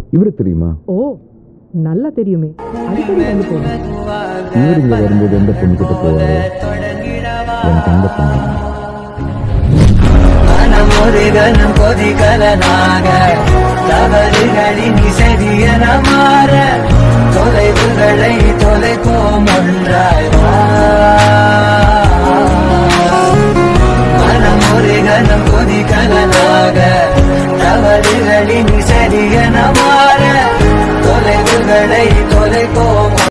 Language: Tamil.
இவரு தெரியுமா ஓ நல்லா தெரியுமே அடிக்கடி வந்து போகும் இவர் இங்க வரும்போது எந்த பொண்ணு கிட்ட போவாரு எனக்கு அந்த பொண்ணு மனமுருகனும் கொதிகலனாக தவறுகளின் இசையன மாற தொலைவுகளை தொலைப்போம் ஒன்றாய் வா. மனமுருகனும் கொதிகலனாக தவறுகளின் இசையன மாற தொலைவுகளை தொலைப்போம்